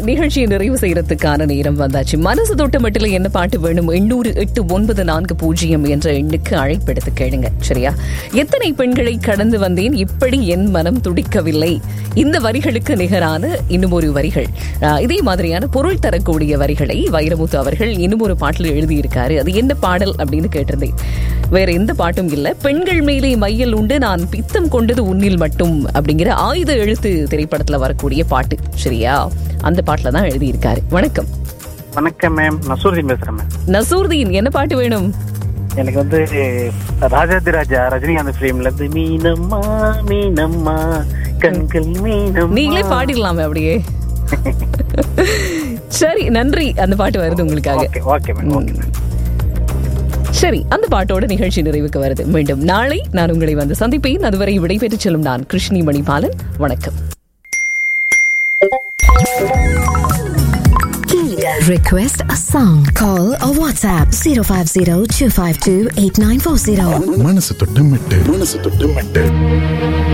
நிகழ்ச்சியை நிறைவு செய்யறதுக்கான நேரம் வந்தாச்சு மனசு தொட்ட மட்டில் என்ன பாட்டு வேணும் எண்ணூறு எட்டு ஒன்பது நான்கு பூஜ்ஜியம் என்ற எண்ணுக்கு அழைப்பெடுத்து கேளுங்க சரியா எத்தனை பெண்களை கடந்து வந்தேன் இப்படி என் மனம் துடிக்கவில்லை இந்த வரிகளுக்கு நிகரான இன்னும் ஒரு வரிகள் ஆஹ், இதே மாதிரியான பொருள் தரக்கூடிய வரிகளை வைரமுத்து அவர்கள் இன்னும் ஒரு பாட்டில் எழுதியிருக்காரு அது என்ன பாடல் அப்படின்னு கேட்டிருந்தேன் வேற எந்த பாட்டும் இல்ல பெண்கள் மேலே மையல் உண்டு நான் பித்தம் கொண்டது உன்னில் மட்டும் அப்படிங்கிற ஆயுத எழுத்து திரைப்படத்துல வரக்கூடிய பாட்டு சரியா அந்த பாட்டுல தான் எழுதியிருக்காரு வணக்கம் வணக்கம் மேம் நசூர்தீன் பேசுறேன் மேம் நசூர்தீன் என்ன பாட்டு வேணும் எனக்கு வந்து ராஜாதி ராஜா ரஜினிகாந்த் ஃபிலிம்ல இருந்து மீனம்மா மீனம்மா கண்கள் மீனம்மா நீங்களே பாடிடலாமே அப்படியே சரி நன்றி அந்த பாட்டு வருது உங்களுக்காக okay okay ma'am okay ma'am சரி அந்த பாட்டோட நிகழ்ச்சி நிறைவுக்கு வருது மீண்டும் நாளை நான் உங்களை வந்து சந்திப்பேன் அதுவரை விடைபெற்று செல்லும் நான் கிருஷ்ணி மணிபாலன் வணக்கம் Request a song. Call or WhatsApp 050 252 8940. மனசு தொட்டு மெட்டு மனசு தொட்டு மெட்டு